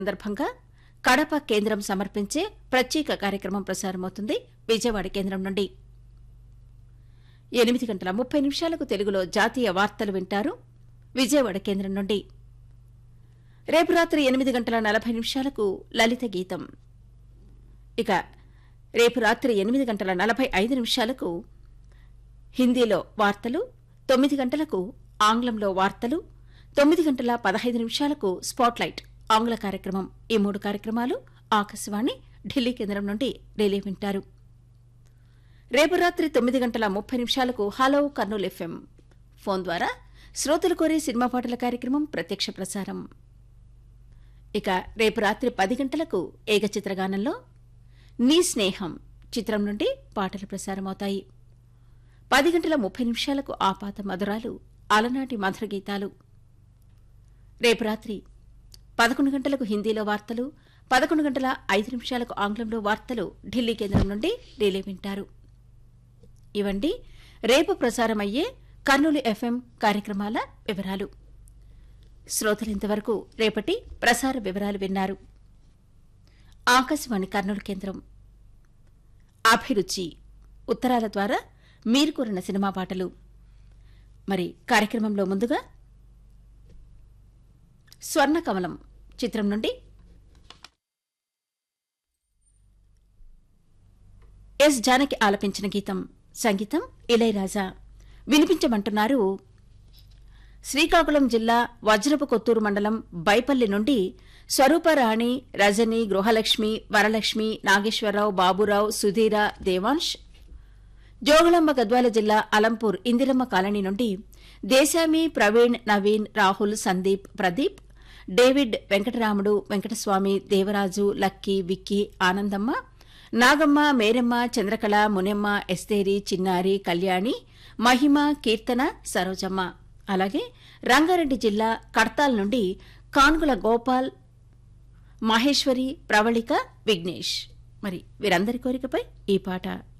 సందర్భంగా కడప కేంద్రం సమర్పించే ప్రత్యేక కార్యక్రమం ప్రసారమవుతుంది విజయవాడ కేంద్రం నుండి ఎనిమిది గంటల ముప్పై నిమిషాలకు తెలుగులో జాతీయ వార్తలు వింటారు విజయవాడ కేంద్రం నుండి రేపు రాత్రి ఎనిమిది గంటల నలభై నిమిషాలకు లలిత గీతం ఇక రేపు రాత్రి ఎనిమిది గంటల నలభై ఐదు నిమిషాలకు హిందీలో వార్తలు తొమ్మిది గంటలకు ఆంగ్లంలో వార్తలు తొమ్మిది గంటల పదహైదు నిమిషాలకు స్పాట్లైట్ ఆంగ్ల కార్యక్రమం ఈ మూడు కార్యక్రమాలు ఆకాశవాణి ఢిల్లీ కేంద్రం నుండి రిలే వింటారు రేపు రాత్రి తొమ్మిది గంటల ముప్పై నిమిషాలకు హలో కర్నూలు ఎఫ్ఎం ఫోన్ ద్వారా శ్రోతలు కోరే సినిమా పాటల కార్యక్రమం ప్రత్యక్ష ప్రసారం ఇక రేపు రాత్రి పది గంటలకు ఏకచిత్రగానంలో నీ స్నేహం చిత్రం నుండి పాటలు ప్రసారమవుతాయి పది గంటల ముప్పై నిమిషాలకు ఆపాత మధురాలు అలనాటి మధుర గీతాలు రేపు రాత్రి పదకొండు గంటలకు హిందీలో వార్తలు పదకొండు గంటల ఐదు నిమిషాలకు ఆంగ్లంలో వార్తలు ఢిల్లీ కేంద్రం నుండి రిలే వింటారు ఇవండి రేపు ప్రసారమయ్యే కర్నూలు ఎఫ్ఎం కార్యక్రమాల వివరాలు శ్రోతలు ఇంతవరకు రేపటి ప్రసార వివరాలు విన్నారు ఆకాశవాణి కర్నూలు కేంద్రం అభిరుచి ఉత్తరాల ద్వారా మీరు కోరిన సినిమా పాటలు మరి కార్యక్రమంలో ముందుగా స్వర్ణ కమలం చిత్రం నుండి ఎస్ జానకి ఆలపించిన గీతం సంగీతం ఇళయరాజా వినిపించమంటున్నారు శ్రీకాకుళం జిల్లా వజ్రపు కొత్తూరు మండలం బైపల్లి నుండి స్వరూపరాణి రజని గృహలక్ష్మి వరలక్ష్మి నాగేశ్వరరావు బాబురావు సుధీర దేవాంశ్ జోగులాంబ గద్వాల జిల్లా అలంపూర్ ఇందిరమ్మ కాలనీ నుండి దేశామి Praveen Naveen Rahul Sandeep Pradeep David Venkataramudu Venkataswamy Devaraju Lucky Vicky Anandamma Nagamma Meramma Chandrakala Munemma ఎస్తేరి చిన్నారి కళ్యాణి మహిమ కీర్తన సరోజమ్మ అలాగే రంగారెడ్డి జిల్లా కడతాల్ నుండి కాన్గుల గోపాల్ మహేశ్వరి ప్రవళిక విఘ్నేష్ మరి వీరందరి కోరికపై ఈ పాట